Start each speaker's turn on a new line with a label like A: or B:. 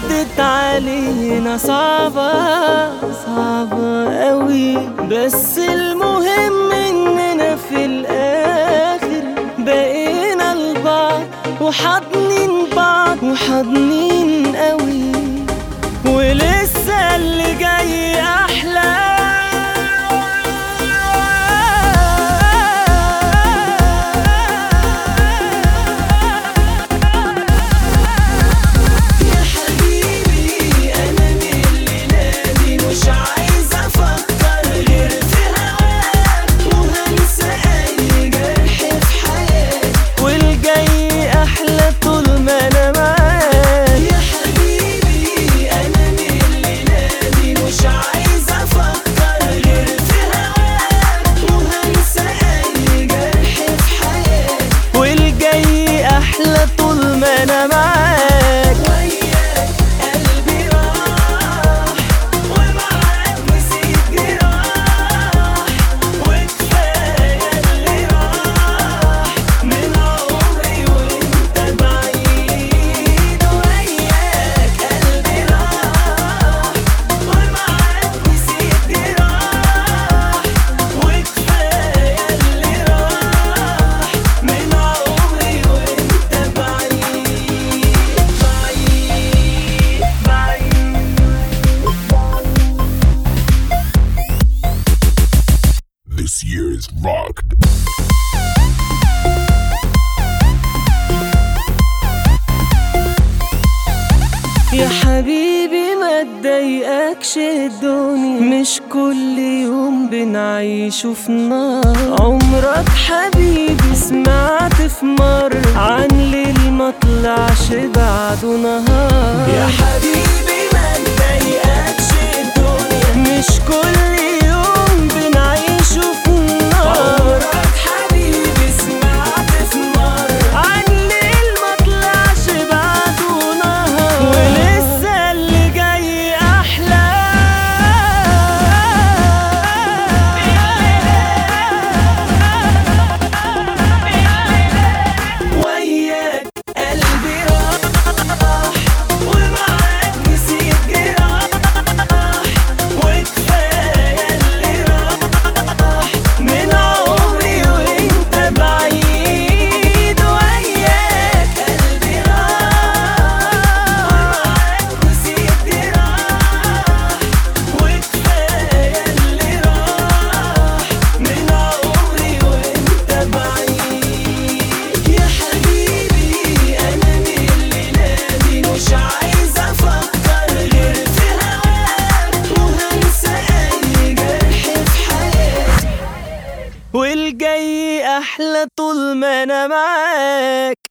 A: عدت علينا صعبة صعبة قوي بس المهم اننا في الاخر بقينا لبعض وحاضنين بعض وحاضنين قوي ولسه اللي جاي احلى يا حبيبي انا من اللي نادي مش عايز افكر غير في هواك وهنسى اي جرح في حياتي والجاي احلى طول ما انا معاك يا حبيبي انا من اللي نادي مش عايز افكر غير في هواك وهنسى اي جرح في حياتي والجاي احلى طول ما انا معاك وياك قلبي راح ومعاك نسيت جراح وكفايه اللي راح من عمري وانت بعيد وياك قلبي راح ومعاك نسيت جراح وكفايه اللي راح من عمري وانت بعيد بعيد بعيد
B: This year is rocked.
A: يا حبيبي ما تضايقكش الدنيا مش كل يوم بنعيشه في نار عمرك حبيبي سمعت في مرة عن ليل ما طلعش بعده نهار يا حبيبي ما تضايقكش الدنيا مش كل يوم بنعيشه في نار عمرك حبيبي سمعت في مرة عن ليل ما طلعش بعده نهار ولسه اللي جاي احلى وياك قلبي راح ومعاك نسيت جراح وكفايه اللي راح من عمري وانت بعيد وياك قلبي راح ومعاك نسيت جراح وكفايه اللي راح من عمري وانت بعيد يا حبيبي انا من اللي نادي مش عايز افكر غير في هواك وهنسى اي جرح في حياتي والجاي احلى طول ما انا معاك